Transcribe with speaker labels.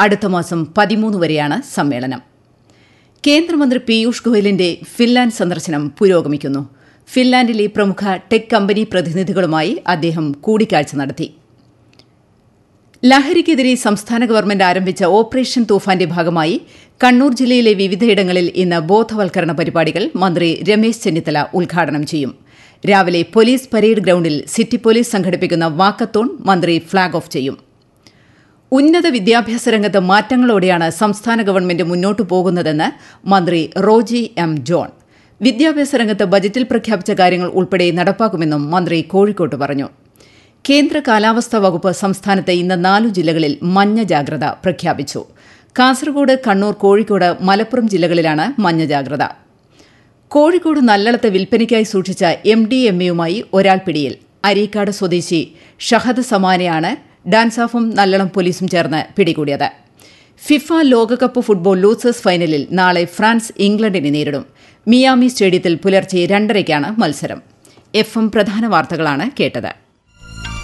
Speaker 1: അടുത്ത മാസം പതിമൂന്ന് വരെയാണ് സമ്മേളനം കേന്ദ്രമന്ത്രി പീയൂഷ് ഗോയലിന്റെ ഫിൻലാൻഡ് സന്ദർശനം പുരോഗമിക്കുന്നു ഫിൻലാൻഡിലെ പ്രമുഖ ടെക് കമ്പനി പ്രതിനിധികളുമായി അദ്ദേഹം കൂടിക്കാഴ്ച നടത്തി ലഹരിക്കെതിരെ സംസ്ഥാന ഗവൺമെന്റ് ആരംഭിച്ച ഓപ്പറേഷൻ തൂഫാന്റെ ഭാഗമായി കണ്ണൂർ ജില്ലയിലെ വിവിധയിടങ്ങളിൽ ഇന്ന് ബോധവൽക്കരണ പരിപാടികൾ മന്ത്രി രമേശ് ചെന്നിത്തല ഉദ്ഘാടനം ചെയ്യും രാവിലെ പോലീസ് പരേഡ് ഗ്രൌണ്ടിൽ സിറ്റി പോലീസ് സംഘടിപ്പിക്കുന്ന വാക്കത്തോൺ മന്ത്രി ഫ്ളാഗ് ഓഫ് ചെയ്യും ഉന്നത വിദ്യാഭ്യാസ രംഗത്ത് മാറ്റങ്ങളോടെയാണ് സംസ്ഥാന ഗവൺമെന്റ് മുന്നോട്ടു പോകുന്നതെന്ന് മന്ത്രി റോജി എം ജോൺ വിദ്യാഭ്യാസ രംഗത്ത് ബജറ്റിൽ പ്രഖ്യാപിച്ച കാര്യങ്ങൾ ഉൾപ്പെടെ നടപ്പാക്കുമെന്നും മന്ത്രി കോഴിക്കോട്ട് പറഞ്ഞു കേന്ദ്ര കാലാവസ്ഥാ വകുപ്പ് സംസ്ഥാനത്ത് ഇന്ന് നാലു ജില്ലകളിൽ മഞ്ഞ ജാഗ്രത പ്രഖ്യാപിച്ചു കാസർഗോഡ് കണ്ണൂർ കോഴിക്കോട് മലപ്പുറം ജില്ലകളിലാണ് മഞ്ഞ ജാഗ്രത കോഴിക്കോട് നല്ലളത്ത് വിൽപ്പനയ്ക്കായി സൂക്ഷിച്ച എം ഡി എം എയുമായി ഒരാൾ പിടിയിൽ അരീക്കാട് സ്വദേശി ഷഹദ് സമാനെയാണ് ഡാൻസാഫും നല്ലളം പോലീസും ചേർന്ന് പിടികൂടിയത് ഫിഫ ലോകകപ്പ് ഫുട്ബോൾ ലൂസേഴ്സ് ഫൈനലിൽ നാളെ ഫ്രാൻസ് ഇംഗ്ലണ്ടിനെ നേരിടും മിയാമി സ്റ്റേഡിയത്തിൽ പുലർച്ചെ രണ്ടരയ്ക്കാണ് മത്സരം എഫ് എം പ്രധാന വാർത്തകളാണ് കേട്ടത്